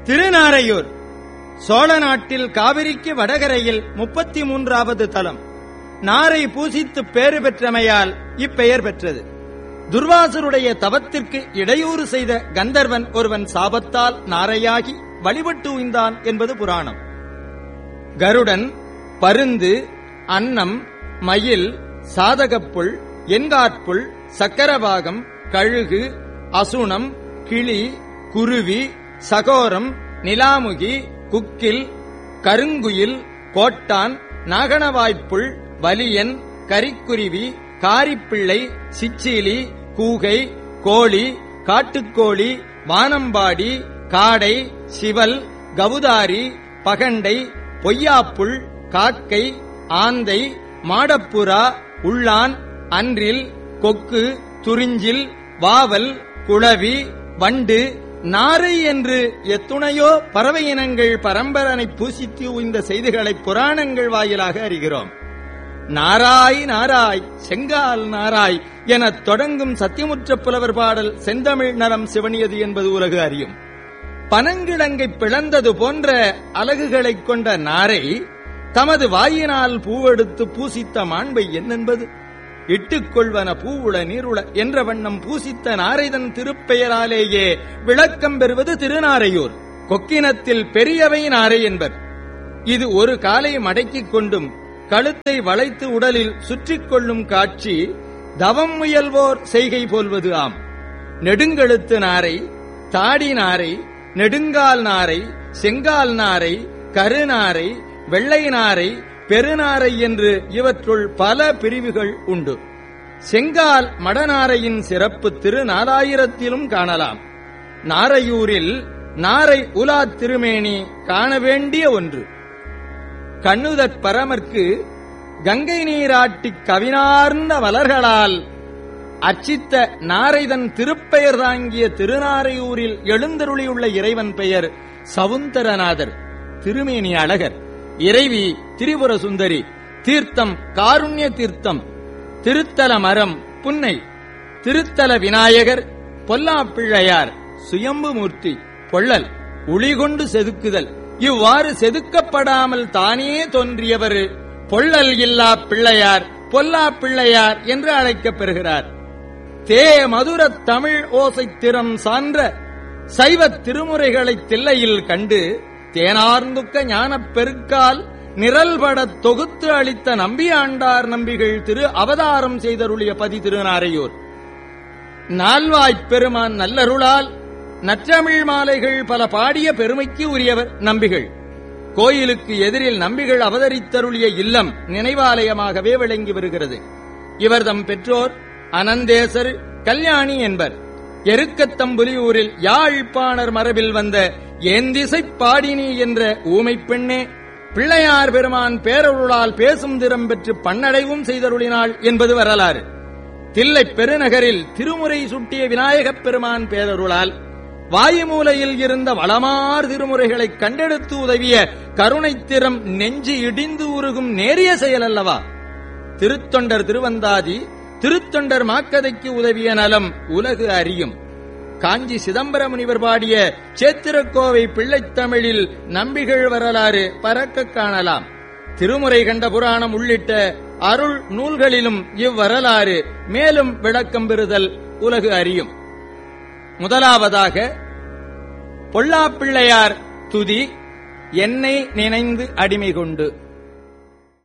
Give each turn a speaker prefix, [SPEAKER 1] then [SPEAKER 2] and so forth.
[SPEAKER 1] திருநாரையூர் சோழ நாட்டில் காவிரிக்கு வடகரையில் முப்பத்தி மூன்றாவது தலம் நாரை பூசித்து பேறு பெற்றமையால் இப்பெயர் பெற்றது துர்வாசருடைய தவத்திற்கு இடையூறு செய்த கந்தர்வன் ஒருவன் சாபத்தால் நாரையாகி வழிபட்டு உய்ந்தான் என்பது புராணம் கருடன் பருந்து அன்னம் மயில் சாதகப்புல் என்காற்புல் சக்கரபாகம் கழுகு அசுணம் கிளி குருவி சகோரம் நிலாமுகி குக்கில் கருங்குயில் கோட்டான் நாகணவாய்ப்புள் வலியன் கரிக்குருவி காரிப்பிள்ளை சிச்சிலி கூகை கோழி காட்டுக்கோழி வானம்பாடி காடை சிவல் கவுதாரி பகண்டை பொய்யாப்புள் காக்கை ஆந்தை மாடப்புறா உள்ளான் அன்றில் கொக்கு துறிஞ்சில் வாவல் குளவி வண்டு நாரை என்று எத்துணையோ பறவை இனங்கள் பரம்பரனை பூசித்து உய்ந்த செய்திகளை புராணங்கள் வாயிலாக அறிகிறோம் நாராய் நாராய் செங்கால் நாராய் எனத் தொடங்கும் சத்தியமுற்ற புலவர் பாடல் செந்தமிழ் நரம் சிவனியது என்பது உலகு அறியும் பனங்கிழங்கை பிளந்தது போன்ற அலகுகளைக் கொண்ட நாரை தமது வாயினால் பூவெடுத்து பூசித்த மாண்பை என்னென்பது இட்டுக் கொள்வன பூவுள நீருள என்ற வண்ணம் பூசித்த நாரைதன் திருப்பெயராலேயே விளக்கம் பெறுவது திருநாரையூர் கொக்கினத்தில் பெரியவை நாரை என்பர் இது ஒரு காலை மடக்கிக் கொண்டும் கழுத்தை வளைத்து உடலில் சுற்றிக் கொள்ளும் காட்சி தவம் முயல்வோர் செய்கை போல்வது ஆம் நெடுங்கழுத்து நாரை தாடி நாரை நெடுங்கால் நாரை செங்கால் நாரை கருநாரை வெள்ளை நாரை பெருநாரை என்று இவற்றுள் பல பிரிவுகள் உண்டு செங்கால் மடநாரையின் சிறப்பு திரு நாலாயிரத்திலும் காணலாம் நாரையூரில் நாரை உலா திருமேனி காண வேண்டிய ஒன்று கண்ணுதற் பரமர்க்கு கங்கை நீராட்டிக் கவினார்ந்த மலர்களால் அச்சித்த நாரைதன் திருப்பெயர் தாங்கிய திருநாரையூரில் எழுந்தருளியுள்ள இறைவன் பெயர் சவுந்தரநாதர் திருமேனி அழகர் இறைவி திரிபுர சுந்தரி தீர்த்தம் காருண்ய தீர்த்தம் திருத்தல மரம் புன்னை திருத்தல விநாயகர் பொல்லா பிள்ளையார் சுயம்பு மூர்த்தி பொள்ளல் உளிகொண்டு செதுக்குதல் இவ்வாறு செதுக்கப்படாமல் தானே தோன்றியவர் பொள்ளல் இல்லா பிள்ளையார் பொல்லா பிள்ளையார் என்று அழைக்கப் பெறுகிறார் தே மதுர தமிழ் ஓசை திறம் சான்ற சைவத் திருமுறைகளைத் தில்லையில் கண்டு தேனார்ந்துக்க ஞானப் பெருக்கால் நிரல்படத் தொகுத்து அளித்த நம்பியாண்டார் நம்பிகள் திரு அவதாரம் செய்தருளிய பதி திருநாரையூர் நால்வாய்ப் பெருமான் நல்லருளால் நற்றமிழ் மாலைகள் பல பாடிய பெருமைக்கு உரியவர் நம்பிகள் கோயிலுக்கு எதிரில் நம்பிகள் அவதரித்தருளிய இல்லம் நினைவாலயமாகவே விளங்கி வருகிறது இவர்தம் பெற்றோர் அனந்தேசர் கல்யாணி என்பர் எருக்கத்தம்புலியூரில் யாழ்ப்பாணர் மரபில் வந்த ஏந்திசை பாடினி என்ற ஊமைப் பெண்ணே பிள்ளையார் பெருமான் பேரருளால் பேசும் திறம் பெற்று பன்னடைவும் செய்தருளினாள் என்பது வரலாறு தில்லை பெருநகரில் திருமுறை சுட்டிய விநாயகப் பெருமான் பேரருளால் வாயுமூலையில் இருந்த வளமார் திருமுறைகளைக் கண்டெடுத்து உதவிய கருணைத்திறம் நெஞ்சு இடிந்து உருகும் நேரிய செயல் அல்லவா திருத்தொண்டர் திருவந்தாதி திருத்தொண்டர் மாக்கதைக்கு உதவிய நலம் உலகு அறியும் காஞ்சி சிதம்பர முனிவர் பாடிய சேத்திரக்கோவை பிள்ளைத் தமிழில் நம்பிகள் வரலாறு பறக்க காணலாம் திருமுறை கண்ட புராணம் உள்ளிட்ட அருள் நூல்களிலும் இவ்வரலாறு மேலும் விளக்கம் பெறுதல் உலகு அறியும் முதலாவதாக பொல்லாப்பிள்ளையார் துதி என்னை நினைந்து அடிமை கொண்டு